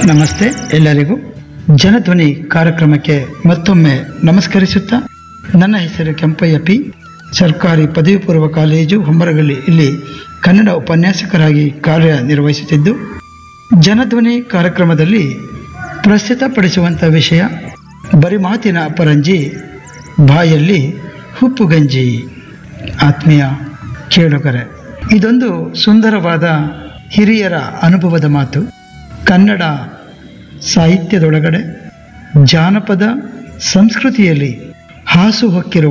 ನಮಸ್ತೆ ಎಲ್ಲರಿಗೂ ಜನಧ್ವನಿ ಕಾರ್ಯಕ್ರಮಕ್ಕೆ ಮತ್ತೊಮ್ಮೆ ನಮಸ್ಕರಿಸುತ್ತಾ ನನ್ನ ಹೆಸರು ಕೆಂಪಯ್ಯ ಪಿ ಸರ್ಕಾರಿ ಪದವಿ ಪೂರ್ವ ಕಾಲೇಜು ಹೊಂಬರಗಲ್ಲಿ ಇಲ್ಲಿ ಕನ್ನಡ ಉಪನ್ಯಾಸಕರಾಗಿ ಕಾರ್ಯನಿರ್ವಹಿಸುತ್ತಿದ್ದು ಜನಧ್ವನಿ ಕಾರ್ಯಕ್ರಮದಲ್ಲಿ ಪ್ರಸ್ತುತಪಡಿಸುವಂಥ ವಿಷಯ ಬರಿಮಾತಿನ ಅಪರಂಜಿ ಬಾಯಲ್ಲಿ ಹುಪ್ಪುಗಂಜಿ ಆತ್ಮೀಯ ಕೇಳುಗರೆ ಇದೊಂದು ಸುಂದರವಾದ ಹಿರಿಯರ ಅನುಭವದ ಮಾತು ಕನ್ನಡ ಸಾಹಿತ್ಯದೊಳಗಡೆ ಜಾನಪದ ಸಂಸ್ಕೃತಿಯಲ್ಲಿ ಹಾಸು ಹೊಕ್ಕಿರುವ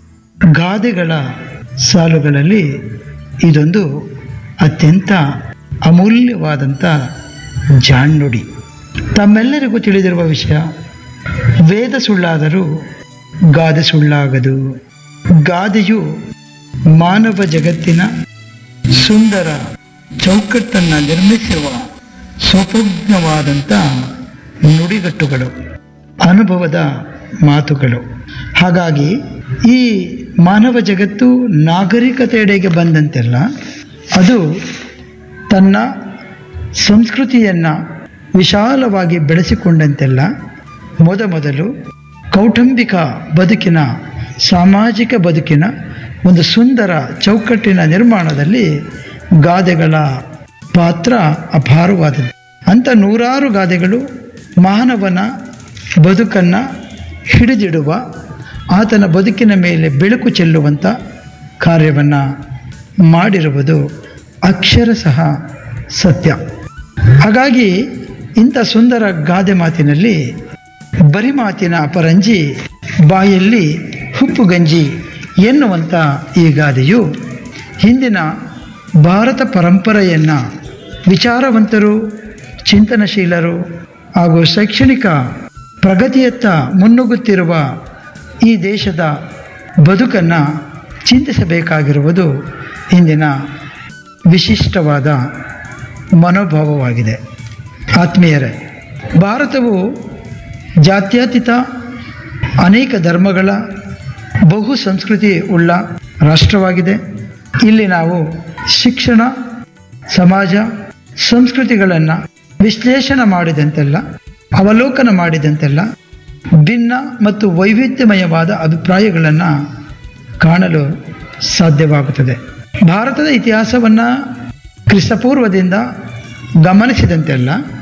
ಗಾದೆಗಳ ಸಾಲುಗಳಲ್ಲಿ ಇದೊಂದು ಅತ್ಯಂತ ಅಮೂಲ್ಯವಾದಂಥ ಜಾಣ್ನುಡಿ ತಮ್ಮೆಲ್ಲರಿಗೂ ತಿಳಿದಿರುವ ವಿಷಯ ವೇದ ಸುಳ್ಳಾದರೂ ಗಾದೆ ಸುಳ್ಳಾಗದು ಗಾದೆಯು ಮಾನವ ಜಗತ್ತಿನ ಸುಂದರ ಚೌಕಟ್ಟನ್ನು ನಿರ್ಮಿಸಿರುವ ಸ್ವಪಜ್ಞವಾದಂಥ ನುಡಿಗಟ್ಟುಗಳು ಅನುಭವದ ಮಾತುಗಳು ಹಾಗಾಗಿ ಈ ಮಾನವ ಜಗತ್ತು ನಾಗರಿಕತೆಯೆಡೆಗೆ ಬಂದಂತೆಲ್ಲ ಅದು ತನ್ನ ಸಂಸ್ಕೃತಿಯನ್ನು ವಿಶಾಲವಾಗಿ ಬೆಳೆಸಿಕೊಂಡಂತೆಲ್ಲ ಮೊದಮೊದಲು ಕೌಟುಂಬಿಕ ಬದುಕಿನ ಸಾಮಾಜಿಕ ಬದುಕಿನ ಒಂದು ಸುಂದರ ಚೌಕಟ್ಟಿನ ನಿರ್ಮಾಣದಲ್ಲಿ ಗಾದೆಗಳ ಪಾತ್ರ ಅಪಾರವಾದದ್ದು ಅಂಥ ನೂರಾರು ಗಾದೆಗಳು ಮಾನವನ ಬದುಕನ್ನು ಹಿಡಿದಿಡುವ ಆತನ ಬದುಕಿನ ಮೇಲೆ ಬೆಳಕು ಚೆಲ್ಲುವಂಥ ಕಾರ್ಯವನ್ನು ಮಾಡಿರುವುದು ಅಕ್ಷರಶಃ ಸತ್ಯ ಹಾಗಾಗಿ ಇಂಥ ಸುಂದರ ಗಾದೆ ಮಾತಿನಲ್ಲಿ ಬರಿ ಮಾತಿನ ಅಪರಂಜಿ ಬಾಯಲ್ಲಿ ಹುಪ್ಪುಗಂಜಿ ಎನ್ನುವಂಥ ಈ ಗಾದೆಯು ಹಿಂದಿನ ಭಾರತ ಪರಂಪರೆಯನ್ನು ವಿಚಾರವಂತರು ಚಿಂತನಶೀಲರು ಹಾಗೂ ಶೈಕ್ಷಣಿಕ ಪ್ರಗತಿಯತ್ತ ಮುನ್ನುಗ್ಗುತ್ತಿರುವ ಈ ದೇಶದ ಬದುಕನ್ನು ಚಿಂತಿಸಬೇಕಾಗಿರುವುದು ಇಂದಿನ ವಿಶಿಷ್ಟವಾದ ಮನೋಭಾವವಾಗಿದೆ ಆತ್ಮೀಯರೇ ಭಾರತವು ಜಾತ್ಯತೀತ ಅನೇಕ ಧರ್ಮಗಳ ಬಹು ಸಂಸ್ಕೃತಿ ಉಳ್ಳ ರಾಷ್ಟ್ರವಾಗಿದೆ ಇಲ್ಲಿ ನಾವು ಶಿಕ್ಷಣ ಸಮಾಜ ಸಂಸ್ಕೃತಿಗಳನ್ನು ವಿಶ್ಲೇಷಣೆ ಮಾಡಿದಂತೆಲ್ಲ ಅವಲೋಕನ ಮಾಡಿದಂತೆಲ್ಲ ಭಿನ್ನ ಮತ್ತು ವೈವಿಧ್ಯಮಯವಾದ ಅಭಿಪ್ರಾಯಗಳನ್ನು ಕಾಣಲು ಸಾಧ್ಯವಾಗುತ್ತದೆ ಭಾರತದ ಇತಿಹಾಸವನ್ನು ಕ್ರಿಸ್ತಪೂರ್ವದಿಂದ ಗಮನಿಸಿದಂತೆಲ್ಲ